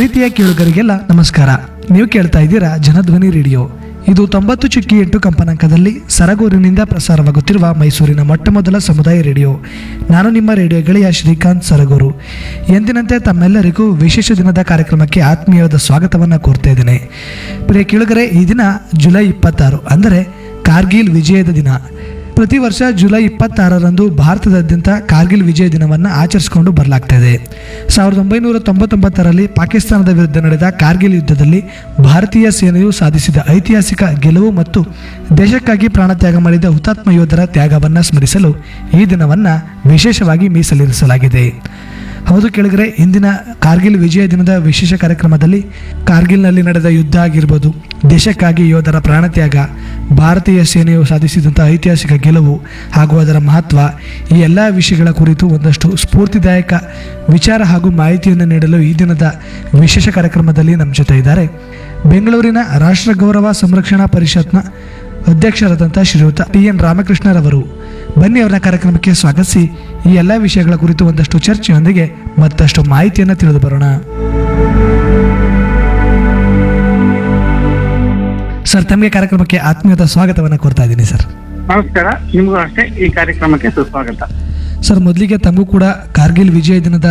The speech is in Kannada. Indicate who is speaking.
Speaker 1: ಪ್ರೀತಿಯ ಕೇಳುಗರಿಗೆಲ್ಲ ನಮಸ್ಕಾರ ನೀವು ಕೇಳ್ತಾ ಇದ್ದೀರಾ ಜನಧ್ವನಿ ರೇಡಿಯೋ ಇದು ತೊಂಬತ್ತು ಚುಕ್ಕಿ ಎಂಟು ಕಂಪನಾಂಕದಲ್ಲಿ ಸರಗೂರಿನಿಂದ ಪ್ರಸಾರವಾಗುತ್ತಿರುವ ಮೈಸೂರಿನ ಮೊಟ್ಟ ಮೊದಲ ಸಮುದಾಯ ರೇಡಿಯೋ ನಾನು ನಿಮ್ಮ ರೇಡಿಯೋ ಗೆಳೆಯ ಶ್ರೀಕಾಂತ್ ಸರಗೂರು ಎಂದಿನಂತೆ ತಮ್ಮೆಲ್ಲರಿಗೂ ವಿಶೇಷ ದಿನದ ಕಾರ್ಯಕ್ರಮಕ್ಕೆ ಆತ್ಮೀಯವಾದ ಸ್ವಾಗತವನ್ನು ಕೋರ್ತಾ ಇದ್ದೇನೆ ಪ್ರಿಯ ಕೇಳುಗರೆ ಈ ದಿನ ಜುಲೈ ಇಪ್ಪತ್ತಾರು ಅಂದರೆ ಕಾರ್ಗಿಲ್ ವಿಜಯದ ದಿನ ಪ್ರತಿ ವರ್ಷ ಜುಲೈ ಇಪ್ಪತ್ತಾರರಂದು ಭಾರತದಾದ್ಯಂತ ಕಾರ್ಗಿಲ್ ವಿಜಯ ದಿನವನ್ನು ಆಚರಿಸಿಕೊಂಡು ಬರಲಾಗ್ತಾ ಇದೆ ಸಾವಿರದ ಒಂಬೈನೂರ ತೊಂಬತ್ತೊಂಬತ್ತರಲ್ಲಿ ಪಾಕಿಸ್ತಾನದ ವಿರುದ್ಧ ನಡೆದ ಕಾರ್ಗಿಲ್ ಯುದ್ಧದಲ್ಲಿ ಭಾರತೀಯ ಸೇನೆಯು ಸಾಧಿಸಿದ ಐತಿಹಾಸಿಕ ಗೆಲುವು ಮತ್ತು ದೇಶಕ್ಕಾಗಿ ಪ್ರಾಣತ್ಯಾಗ ಮಾಡಿದ ಹುತಾತ್ಮ ಯೋಧರ ತ್ಯಾಗವನ್ನು ಸ್ಮರಿಸಲು ಈ ದಿನವನ್ನು ವಿಶೇಷವಾಗಿ ಮೀಸಲಿರಿಸಲಾಗಿದೆ ಹೌದು ಕೇಳಿದರೆ ಇಂದಿನ ಕಾರ್ಗಿಲ್ ವಿಜಯ ದಿನದ ವಿಶೇಷ ಕಾರ್ಯಕ್ರಮದಲ್ಲಿ ಕಾರ್ಗಿಲ್ನಲ್ಲಿ ನಡೆದ ಯುದ್ಧ ಆಗಿರ್ಬೋದು ದೇಶಕ್ಕಾಗಿ ಯೋಧರ ಪ್ರಾಣತ್ಯಾಗ ಭಾರತೀಯ ಸೇನೆಯು ಸಾಧಿಸಿದಂಥ ಐತಿಹಾಸಿಕ ಗೆಲುವು ಹಾಗೂ ಅದರ ಮಹತ್ವ ಈ ಎಲ್ಲ ವಿಷಯಗಳ ಕುರಿತು ಒಂದಷ್ಟು ಸ್ಫೂರ್ತಿದಾಯಕ ವಿಚಾರ ಹಾಗೂ ಮಾಹಿತಿಯನ್ನು ನೀಡಲು ಈ ದಿನದ ವಿಶೇಷ ಕಾರ್ಯಕ್ರಮದಲ್ಲಿ ನಮ್ಮ ಜೊತೆ ಇದ್ದಾರೆ ಬೆಂಗಳೂರಿನ ರಾಷ್ಟ್ರ ಗೌರವ ಸಂರಕ್ಷಣಾ ಪರಿಷತ್ನ ಅಧ್ಯಕ್ಷರಾದಂಥ ಶ್ರೀಯುತ ಟಿ ಎನ್ ರಾಮಕೃಷ್ಣರವರು ಬನ್ನಿ ಅವರ ಕಾರ್ಯಕ್ರಮಕ್ಕೆ ಸ್ವಾಗತಿಸಿ ಈ ಎಲ್ಲ ವಿಷಯಗಳ ಕುರಿತು ಒಂದಷ್ಟು ಚರ್ಚೆಯೊಂದಿಗೆ ಮತ್ತಷ್ಟು ಮಾಹಿತಿಯನ್ನು ತಿಳಿದು ಬರೋಣ ಸರ್ ತಮಗೆ ಕಾರ್ಯಕ್ರಮಕ್ಕೆ ಆತ್ಮೀಯದ ಸ್ವಾಗತವನ್ನು ಕೋರ್ತಾ ಇದ್ದೀನಿ ಸರ್
Speaker 2: ನಮಸ್ಕಾರ ನಿಮಗೂ ಅಷ್ಟೇ ಈ ಕಾರ್ಯಕ್ರಮಕ್ಕೆ ಸುಸ್ವಾಗತ
Speaker 1: ಸರ್ ಮೊದಲಿಗೆ ತಮಗೂ ಕೂಡ ಕಾರ್ಗಿಲ್ ವಿಜಯ ದಿನದ